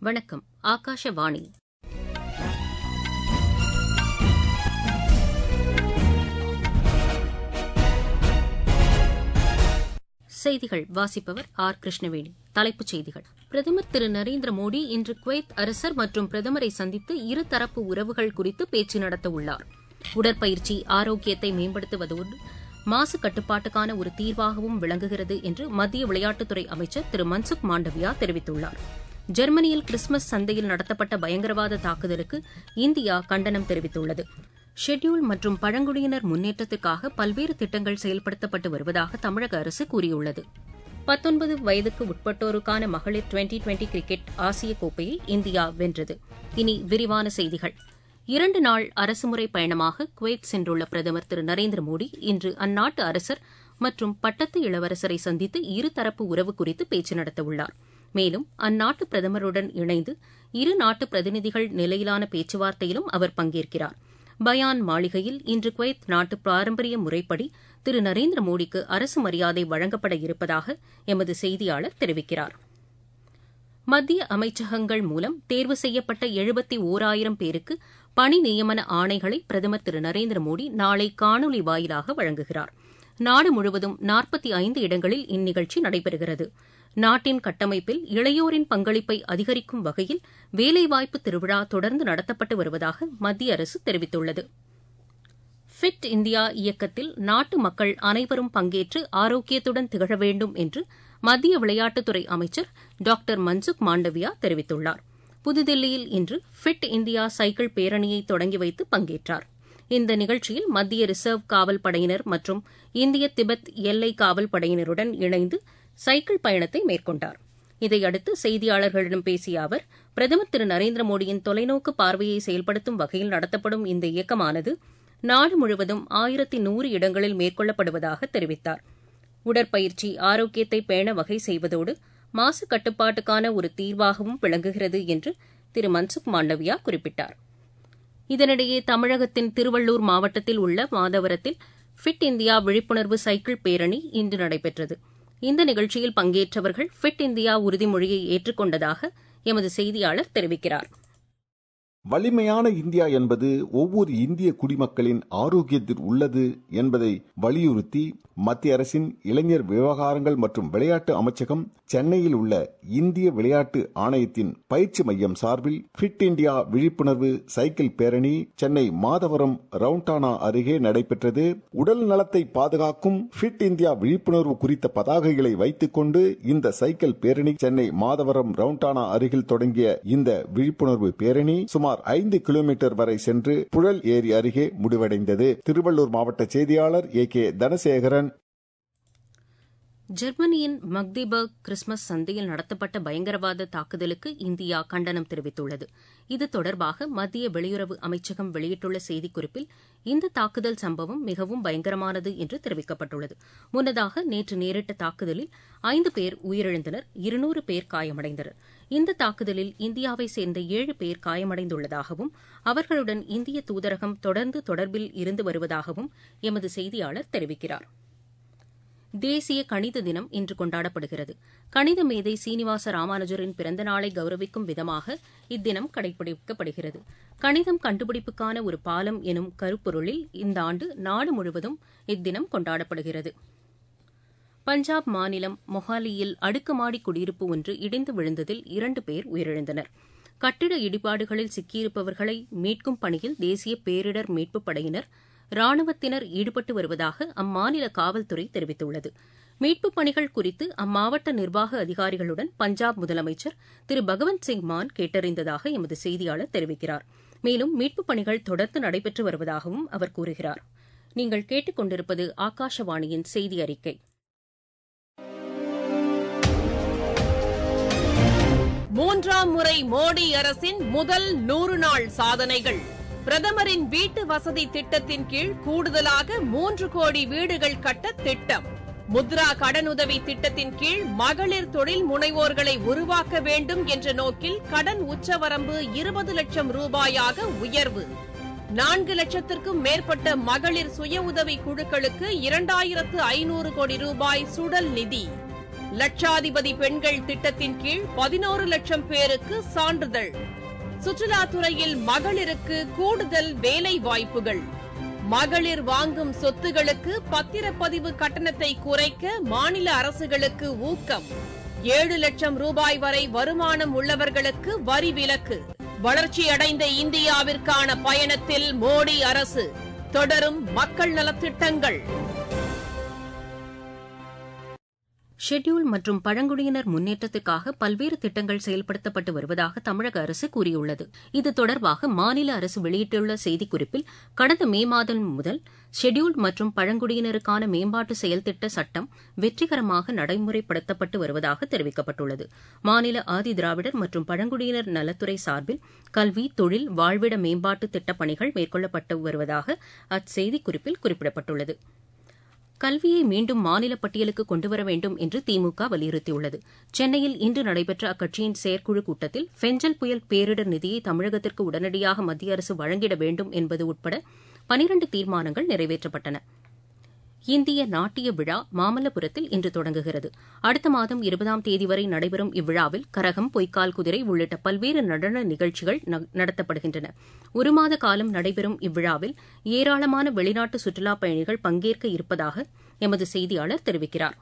வணக்கம் ஆகாஷவாணி செய்திகள் வாசிப்பவர் ஆர் கிருஷ்ணவேணி தலைப்புச் செய்திகள் பிரதமர் திரு நரேந்திர மோடி இன்று குவைத் அரசர் மற்றும் பிரதமரை சந்தித்து இருதரப்பு உறவுகள் குறித்து பேச்சு நடத்த உள்ளார் உடற்பயிற்சி ஆரோக்கியத்தை மேம்படுத்துவதோடு மாசு கட்டுப்பாட்டுக்கான ஒரு தீர்வாகவும் விளங்குகிறது என்று மத்திய விளையாட்டுத்துறை அமைச்சர் திரு மன்சுக் மாண்டவியா தெரிவித்துள்ளார் ஜெர்மனியில் கிறிஸ்துமஸ் சந்தையில் நடத்தப்பட்ட பயங்கரவாத தாக்குதலுக்கு இந்தியா கண்டனம் தெரிவித்துள்ளது ஷெட்யூல் மற்றும் பழங்குடியினர் முன்னேற்றத்திற்காக பல்வேறு திட்டங்கள் செயல்படுத்தப்பட்டு வருவதாக தமிழக அரசு கூறியுள்ளது பத்தொன்பது வயதுக்கு உட்பட்டோருக்கான மகளிர் டுவெண்டி டுவெண்டி கிரிக்கெட் ஆசிய கோப்பையை இந்தியா வென்றது இனி விரிவான செய்திகள் இரண்டு நாள் அரசுமுறை பயணமாக குவைத் சென்றுள்ள பிரதமர் திரு நரேந்திர மோடி இன்று அந்நாட்டு அரசர் மற்றும் பட்டத்து இளவரசரை சந்தித்து இருதரப்பு உறவு குறித்து பேச்சு நடத்தவுள்ளார் மேலும் அந்நாட்டு பிரதமருடன் இணைந்து இரு நாட்டு பிரதிநிதிகள் நிலையிலான பேச்சுவார்த்தையிலும் அவர் பங்கேற்கிறார் பயான் மாளிகையில் இன்று குவைத் நாட்டு பாரம்பரிய முறைப்படி திரு நரேந்திர மோடிக்கு அரசு மரியாதை வழங்கப்பட இருப்பதாக எமது செய்தியாளர் தெரிவிக்கிறார் மத்திய அமைச்சகங்கள் மூலம் தேர்வு செய்யப்பட்ட எழுபத்தி ஓராயிரம் பேருக்கு பணி நியமன ஆணைகளை பிரதமர் திரு நரேந்திர மோடி நாளை காணொலி வாயிலாக வழங்குகிறார் நாடு முழுவதும் நாற்பத்தி ஐந்து இடங்களில் இந்நிகழ்ச்சி நடைபெறுகிறது நாட்டின் கட்டமைப்பில் இளையோரின் பங்களிப்பை அதிகரிக்கும் வகையில் வேலைவாய்ப்பு திருவிழா தொடர்ந்து நடத்தப்பட்டு வருவதாக மத்திய அரசு தெரிவித்துள்ளது ஃபிட் இந்தியா இயக்கத்தில் நாட்டு மக்கள் அனைவரும் பங்கேற்று ஆரோக்கியத்துடன் திகழ வேண்டும் என்று மத்திய விளையாட்டுத்துறை அமைச்சர் டாக்டர் மன்சுக் மாண்டவியா தெரிவித்துள்ளார் புதுதில்லியில் இன்று ஃபிட் இந்தியா சைக்கிள் பேரணியை தொடங்கி வைத்து பங்கேற்றார் இந்த நிகழ்ச்சியில் மத்திய ரிசர்வ் காவல் படையினர் மற்றும் இந்திய திபெத் எல்லை காவல் படையினருடன் இணைந்து சைக்கிள் பயணத்தை மேற்கொண்டார் இதையடுத்து செய்தியாளர்களிடம் பேசிய அவர் பிரதமர் திரு நரேந்திர மோடியின் தொலைநோக்கு பார்வையை செயல்படுத்தும் வகையில் நடத்தப்படும் இந்த இயக்கமானது நாடு முழுவதும் ஆயிரத்தி நூறு இடங்களில் மேற்கொள்ளப்படுவதாக தெரிவித்தார் உடற்பயிற்சி ஆரோக்கியத்தை பேண வகை செய்வதோடு மாசு கட்டுப்பாட்டுக்கான ஒரு தீர்வாகவும் விளங்குகிறது என்று திரு மன்சுக் மாண்டவியா குறிப்பிட்டார் இதனிடையே தமிழகத்தின் திருவள்ளூர் மாவட்டத்தில் உள்ள மாதவரத்தில் ஃபிட் இந்தியா விழிப்புணர்வு சைக்கிள் பேரணி இன்று நடைபெற்றது இந்த நிகழ்ச்சியில் பங்கேற்றவர்கள் ஃபிட் இந்தியா உறுதிமொழியை ஏற்றுக்கொண்டதாக எமது செய்தியாளர் தெரிவிக்கிறார் வலிமையான இந்தியா என்பது ஒவ்வொரு இந்திய குடிமக்களின் ஆரோக்கியத்தில் உள்ளது என்பதை வலியுறுத்தி மத்திய அரசின் இளைஞர் விவகாரங்கள் மற்றும் விளையாட்டு அமைச்சகம் சென்னையில் உள்ள இந்திய விளையாட்டு ஆணையத்தின் பயிற்சி மையம் சார்பில் ஃபிட் இந்தியா விழிப்புணர்வு சைக்கிள் பேரணி சென்னை மாதவரம் ரவுண்டானா அருகே நடைபெற்றது உடல் நலத்தை பாதுகாக்கும் ஃபிட் இந்தியா விழிப்புணர்வு குறித்த பதாகைகளை வைத்துக் கொண்டு இந்த சைக்கிள் பேரணி சென்னை மாதவரம் ரவுண்டானா அருகில் தொடங்கிய இந்த விழிப்புணர்வு பேரணி சுமார் சுமார் ஐந்து கிலோமீட்டர் வரை சென்று புழல் ஏரி அருகே முடிவடைந்தது திருவள்ளூர் மாவட்ட செய்தியாளர் ஏ கே தனசேகரன் ஜெர்மனியின் மக்திபர்க் கிறிஸ்துமஸ் சந்தையில் நடத்தப்பட்ட பயங்கரவாத தாக்குதலுக்கு இந்தியா கண்டனம் தெரிவித்துள்ளது இது தொடர்பாக மத்திய வெளியுறவு அமைச்சகம் வெளியிட்டுள்ள செய்திக்குறிப்பில் இந்த தாக்குதல் சம்பவம் மிகவும் பயங்கரமானது என்று தெரிவிக்கப்பட்டுள்ளது முன்னதாக நேற்று நேரிட்ட தாக்குதலில் ஐந்து பேர் உயிரிழந்தனர் இருநூறு பேர் காயமடைந்தனர் இந்த தாக்குதலில் இந்தியாவை சேர்ந்த ஏழு பேர் காயமடைந்துள்ளதாகவும் அவர்களுடன் இந்திய தூதரகம் தொடர்ந்து தொடர்பில் இருந்து வருவதாகவும் எமது செய்தியாளர் தெரிவிக்கிறார் தேசிய கணித தினம் இன்று கொண்டாடப்படுகிறது கணித மேதை சீனிவாச ராமானுஜரின் பிறந்த நாளை கௌரவிக்கும் விதமாக இத்தினம் கடைபிடிக்கப்படுகிறது கணிதம் கண்டுபிடிப்புக்கான ஒரு பாலம் எனும் கருப்பொருளில் இந்த ஆண்டு நாடு முழுவதும் இத்தினம் கொண்டாடப்படுகிறது பஞ்சாப் மாநிலம் மொஹாலியில் அடுக்குமாடி குடியிருப்பு ஒன்று இடிந்து விழுந்ததில் இரண்டு பேர் உயிரிழந்தனர் கட்டிட இடிபாடுகளில் சிக்கியிருப்பவர்களை மீட்கும் பணியில் தேசிய பேரிடர் மீட்புப் படையினர் ராணுவத்தினர் ஈடுபட்டு வருவதாக அம்மாநில காவல்துறை தெரிவித்துள்ளது மீட்புப் பணிகள் குறித்து அம்மாவட்ட நிர்வாக அதிகாரிகளுடன் பஞ்சாப் முதலமைச்சர் திரு பகவந்த் சிங் மான் கேட்டறிந்ததாக எமது செய்தியாளர் தெரிவிக்கிறார் மேலும் மீட்புப் பணிகள் தொடர்ந்து நடைபெற்று வருவதாகவும் அவர் கூறுகிறார் நீங்கள் கேட்டுக்கொண்டிருப்பது ஆகாஷவாணியின் செய்தி அறிக்கை மூன்றாம் முறை மோடி அரசின் முதல் நூறு நாள் சாதனைகள் பிரதமரின் வீட்டு வசதி திட்டத்தின் கீழ் கூடுதலாக மூன்று கோடி வீடுகள் கட்ட திட்டம் முத்ரா கடனுதவி திட்டத்தின் கீழ் மகளிர் தொழில் முனைவோர்களை உருவாக்க வேண்டும் என்ற நோக்கில் கடன் உச்சவரம்பு இருபது லட்சம் ரூபாயாக உயர்வு நான்கு லட்சத்திற்கும் மேற்பட்ட மகளிர் சுய உதவி குழுக்களுக்கு இரண்டாயிரத்து ஐநூறு கோடி ரூபாய் சுடல் நிதி லட்சாதிபதி பெண்கள் திட்டத்தின் கீழ் பதினோரு லட்சம் பேருக்கு சான்றிதழ் சுற்றுலாத்துறையில் மகளிருக்கு கூடுதல் வேலை வாய்ப்புகள் மகளிர் வாங்கும் சொத்துகளுக்கு பத்திரப்பதிவு கட்டணத்தை குறைக்க மாநில அரசுகளுக்கு ஊக்கம் ஏழு லட்சம் ரூபாய் வரை வருமானம் உள்ளவர்களுக்கு வரி விலக்கு வளர்ச்சியடைந்த இந்தியாவிற்கான பயணத்தில் மோடி அரசு தொடரும் மக்கள் நலத்திட்டங்கள் ஷெட்யூல் மற்றும் பழங்குடியினர் முன்னேற்றத்திற்காக பல்வேறு திட்டங்கள் செயல்படுத்தப்பட்டு வருவதாக தமிழக அரசு கூறியுள்ளது இது தொடர்பாக மாநில அரசு வெளியிட்டுள்ள செய்திக்குறிப்பில் கடந்த மே மாதம் முதல் ஷெட்யூல் மற்றும் பழங்குடியினருக்கான மேம்பாட்டு செயல்திட்ட சட்டம் வெற்றிகரமாக நடைமுறைப்படுத்தப்பட்டு வருவதாக தெரிவிக்கப்பட்டுள்ளது மாநில ஆதி திராவிடர் மற்றும் பழங்குடியினர் நலத்துறை சார்பில் கல்வி தொழில் வாழ்விட மேம்பாட்டு திட்டப் பணிகள் மேற்கொள்ளப்பட்டு வருவதாக அச்செய்திக்குறிப்பில் குறிப்பிடப்பட்டுள்ளது கல்வியை மீண்டும் மாநில பட்டியலுக்கு கொண்டுவர வேண்டும் என்று திமுக வலியுறுத்தியுள்ளது சென்னையில் இன்று நடைபெற்ற அக்கட்சியின் செயற்குழு கூட்டத்தில் ஃபெஞ்சல் புயல் பேரிடர் நிதியை தமிழகத்திற்கு உடனடியாக மத்திய அரசு வழங்கிட வேண்டும் என்பது உட்பட பனிரண்டு தீர்மானங்கள் நிறைவேற்றப்பட்டன இந்திய நாட்டிய விழா மாமல்லபுரத்தில் இன்று தொடங்குகிறது அடுத்த மாதம் இருபதாம் தேதி வரை நடைபெறும் இவ்விழாவில் கரகம் பொய்க்கால் குதிரை உள்ளிட்ட பல்வேறு நடன நிகழ்ச்சிகள் நடத்தப்படுகின்றன ஒரு மாத காலம் நடைபெறும் இவ்விழாவில் ஏராளமான வெளிநாட்டு சுற்றுலாப் பயணிகள் பங்கேற்க இருப்பதாக எமது செய்தியாளர் தெரிவிக்கிறார்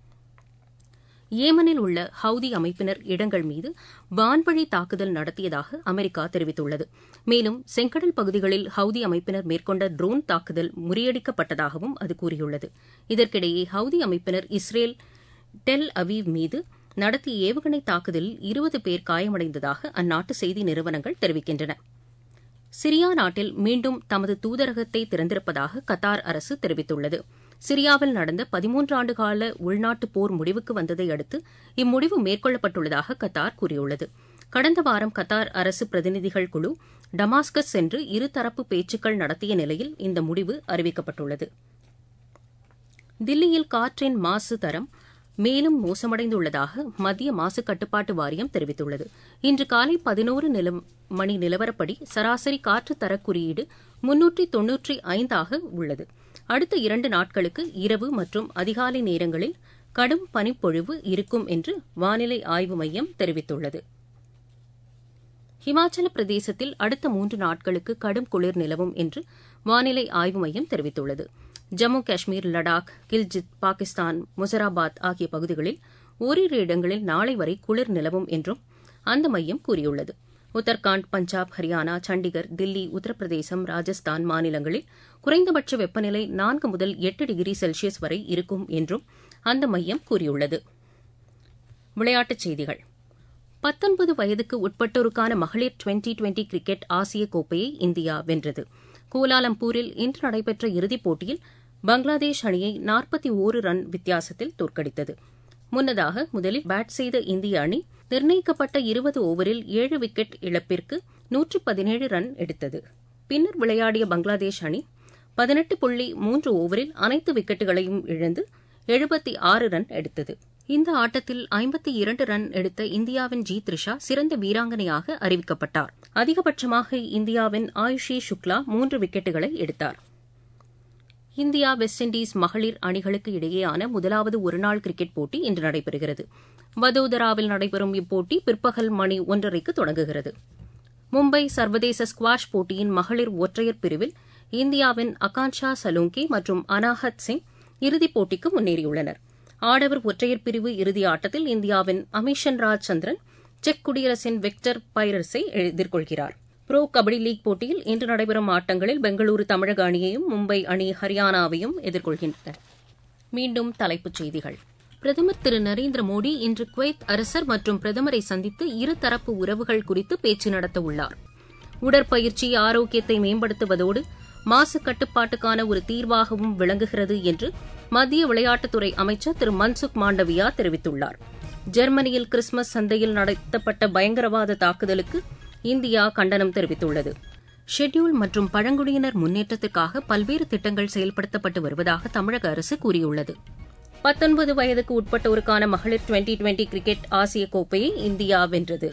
ஏமனில் உள்ள ஹவுதி அமைப்பினர் இடங்கள் மீது வான்வழி தாக்குதல் நடத்தியதாக அமெரிக்கா தெரிவித்துள்ளது மேலும் செங்கடல் பகுதிகளில் ஹவுதி அமைப்பினர் மேற்கொண்ட ட்ரோன் தாக்குதல் முறியடிக்கப்பட்டதாகவும் அது கூறியுள்ளது இதற்கிடையே ஹவுதி அமைப்பினர் இஸ்ரேல் டெல் அவீவ் மீது நடத்திய ஏவுகணை தாக்குதலில் இருபது பேர் காயமடைந்ததாக அந்நாட்டு செய்தி நிறுவனங்கள் தெரிவிக்கின்றன சிரியா நாட்டில் மீண்டும் தமது தூதரகத்தை திறந்திருப்பதாக கத்தார் அரசு தெரிவித்துள்ளது சிரியாவில் நடந்த பதிமூன்று ஆண்டு கால உள்நாட்டு போர் முடிவுக்கு வந்ததை அடுத்து இம்முடிவு மேற்கொள்ளப்பட்டுள்ளதாக கத்தார் கூறியுள்ளது கடந்த வாரம் கத்தார் அரசு பிரதிநிதிகள் குழு டமாஸ்கஸ் சென்று இருதரப்பு பேச்சுக்கள் நடத்திய நிலையில் இந்த முடிவு அறிவிக்கப்பட்டுள்ளது தில்லியில் காற்றின் மாசு தரம் மேலும் மோசமடைந்துள்ளதாக மத்திய மாசு கட்டுப்பாட்டு வாரியம் தெரிவித்துள்ளது இன்று காலை பதினோரு மணி நிலவரப்படி சராசரி காற்று தர குறியீடு முன்னூற்றி தொன்னூற்றி ஐந்தாக உள்ளது அடுத்த இரண்டு நாட்களுக்கு இரவு மற்றும் அதிகாலை நேரங்களில் கடும் பனிப்பொழிவு இருக்கும் என்று வானிலை ஆய்வு மையம் தெரிவித்துள்ளது ஹிமாச்சல பிரதேசத்தில் அடுத்த மூன்று நாட்களுக்கு கடும் குளிர் நிலவும் என்று வானிலை ஆய்வு மையம் தெரிவித்துள்ளது ஜம்மு காஷ்மீர் லடாக் கில்ஜித் பாகிஸ்தான் முசராபாத் ஆகிய பகுதிகளில் ஓரிரு இடங்களில் நாளை வரை குளிர் நிலவும் என்றும் அந்த மையம் கூறியுள்ளது உத்தரகாண்ட் பஞ்சாப் ஹரியானா சண்டிகர் தில்லி உத்தரப்பிரதேசம் ராஜஸ்தான் மாநிலங்களில் குறைந்தபட்ச வெப்பநிலை நான்கு முதல் எட்டு டிகிரி செல்சியஸ் வரை இருக்கும் என்றும் அந்த மையம் கூறியுள்ளது விளையாட்டுச் செய்திகள் பத்தொன்பது வயதுக்கு உட்பட்டோருக்கான மகளிர் டுவெண்டி டுவெண்டி கிரிக்கெட் ஆசிய கோப்பையை இந்தியா வென்றது கோலாலம்பூரில் இன்று நடைபெற்ற இறுதிப் போட்டியில் பங்களாதேஷ் அணியை நாற்பத்தி ஓரு ரன் வித்தியாசத்தில் தோற்கடித்தது முன்னதாக முதலில் பேட் செய்த இந்திய அணி நிர்ணயிக்கப்பட்ட இருபது ஓவரில் ஏழு விக்கெட் இழப்பிற்கு நூற்று பதினேழு ரன் எடுத்தது பின்னர் விளையாடிய பங்களாதேஷ் அணி பதினெட்டு புள்ளி மூன்று ஓவரில் அனைத்து விக்கெட்டுகளையும் இழந்து எழுபத்தி ஆறு ரன் எடுத்தது இந்த ஆட்டத்தில் ஐம்பத்தி இரண்டு ரன் எடுத்த இந்தியாவின் ஜி த்ரிஷா சிறந்த வீராங்கனையாக அறிவிக்கப்பட்டார் அதிகபட்சமாக இந்தியாவின் ஆயுஷி சுக்லா மூன்று விக்கெட்டுகளை எடுத்தார் இந்தியா வெஸ்ட் இண்டீஸ் மகளிர் அணிகளுக்கு இடையேயான முதலாவது ஒருநாள் கிரிக்கெட் போட்டி இன்று நடைபெறுகிறது வதோதராவில் நடைபெறும் இப்போட்டி பிற்பகல் மணி ஒன்றரைக்கு தொடங்குகிறது மும்பை சர்வதேச ஸ்குவாஷ் போட்டியின் மகளிர் ஒற்றையர் பிரிவில் இந்தியாவின் அகான்ஷா சலோங்கி மற்றும் அனாஹத் சிங் இறுதிப் போட்டிக்கு முன்னேறியுள்ளனர் ஆடவர் ஒற்றையர் பிரிவு இறுதி ஆட்டத்தில் இந்தியாவின் அமிஷன் ராஜ் சந்திரன் செக் குடியரசின் விக்டர் பைரஸை எதிர்கொள்கிறார் புரோ கபடி லீக் போட்டியில் இன்று நடைபெறும் ஆட்டங்களில் பெங்களூரு தமிழக அணியையும் மும்பை அணி ஹரியானாவையும் எதிர்கொள்கின்றன மீண்டும் தலைப்புச் செய்திகள் பிரதமர் திரு நரேந்திர மோடி இன்று குவைத் அரசர் மற்றும் பிரதமரை சந்தித்து இருதரப்பு உறவுகள் குறித்து பேச்சு நடத்த உள்ளார் உடற்பயிற்சி ஆரோக்கியத்தை மேம்படுத்துவதோடு மாசு கட்டுப்பாட்டுக்கான ஒரு தீர்வாகவும் விளங்குகிறது என்று மத்திய விளையாட்டுத்துறை அமைச்சர் திரு மன்சுக் மாண்டவியா தெரிவித்துள்ளார் ஜெர்மனியில் கிறிஸ்துமஸ் சந்தையில் நடத்தப்பட்ட பயங்கரவாத தாக்குதலுக்கு இந்தியா கண்டனம் தெரிவித்துள்ளது ஷெட்யூல் மற்றும் பழங்குடியினர் முன்னேற்றத்திற்காக பல்வேறு திட்டங்கள் செயல்படுத்தப்பட்டு வருவதாக தமிழக அரசு கூறியுள்ளது பத்தொன்பது வயதுக்கு உட்பட்டோருக்கான மகளிர் டுவெண்டி டுவெண்டி கிரிக்கெட் ஆசிய கோப்பையை இந்தியா வென்றது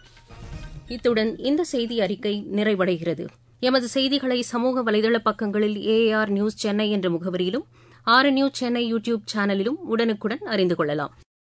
இத்துடன் இந்த செய்தி அறிக்கை நிறைவடைகிறது எமது செய்திகளை சமூக வலைதள பக்கங்களில் ஏஆர் நியூஸ் சென்னை என்ற முகவரியிலும் ஆர் நியூஸ் சென்னை யூடியூப் சேனலிலும் உடனுக்குடன் அறிந்து கொள்ளலாம்